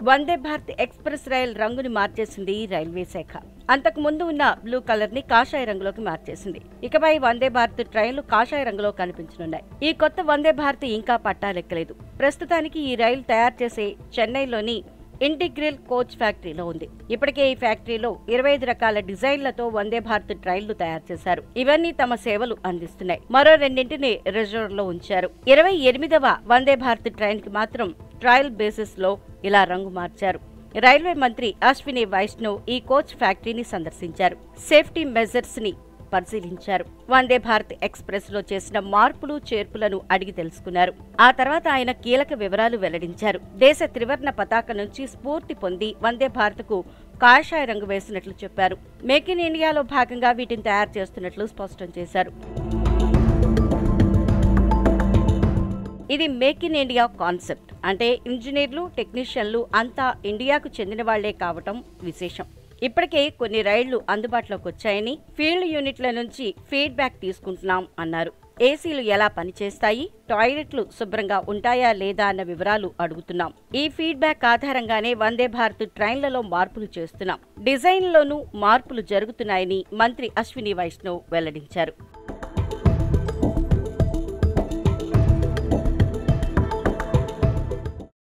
వందే Bharat express rail రంగుని మార్చేసింది railway శాఖ అంతకు ముందు ఉన్న బ్లూ కలర్ ని కాషాయ రంగులోకి మార్చేసింది ఇకపై వందే భారత్ ట్రైన్లు కాషాయ రంగులో కనిపించనున్నాయి ఈ కొత్త వందే భారత్ ఇంకా పట్టాలెక్కలేదు ప్రస్తుతానికి ఈ రైలు తయారు చేసే చెన్నైలోని ఇంటిగ్రల్ కోచ్ ఫ్యాక్టరీలో ఉంది ఇప్పటికే ఈ ఫ్యాక్టరీలో ఇరవై ఐదు రకాల డిజైన్లతో వందే భారత్ ట్రైన్లు తయారు చేశారు ఇవన్నీ తమ సేవలు అందిస్తున్నాయి మరో రెండింటిని రిజర్వ్ లో ఉంచారు ఇరవై ఎనిమిదవ వందే భారత్ ట్రైన్ కి మాత్రం ట్రయల్ బేసిస్ లో ఇలా రంగు మార్చారు రైల్వే మంత్రి అశ్విని వైష్ణవ్ ఈ కోచ్ ఫ్యాక్టరీని సందర్శించారు సేఫ్టీ మెజర్స్ ని పరిశీలించారు వందే భారత్ ఎక్స్ప్రెస్ లో చేసిన మార్పులు చేర్పులను అడిగి తెలుసుకున్నారు ఆ తర్వాత ఆయన కీలక వివరాలు వెల్లడించారు దేశ త్రివర్ణ పతాక నుంచి స్ఫూర్తి పొంది వందే భారత్ కు కాషాయ రంగు వేసినట్లు చెప్పారు మేక్ ఇన్ ఇండియాలో భాగంగా వీటిని తయారు చేస్తున్నట్లు స్పష్టం చేశారు ఇది మేక్ ఇన్ ఇండియా కాన్సెప్ట్ అంటే ఇంజనీర్లు టెక్నీషియన్లు అంతా ఇండియాకు చెందిన వాళ్లే కావటం విశేషం ఇప్పటికే కొన్ని రైళ్లు అందుబాటులోకి వచ్చాయని ఫీల్డ్ యూనిట్ల నుంచి ఫీడ్బ్యాక్ తీసుకుంటున్నాం అన్నారు ఏసీలు ఎలా పనిచేస్తాయి టాయిలెట్లు శుభ్రంగా ఉంటాయా లేదా అన్న వివరాలు అడుగుతున్నాం ఈ ఫీడ్బ్యాక్ ఆధారంగానే వందే భారత్ ట్రైన్లలో మార్పులు చేస్తున్నాం డిజైన్లోనూ మార్పులు జరుగుతున్నాయని మంత్రి అశ్విని వైష్ణవ్ వెల్లడించారు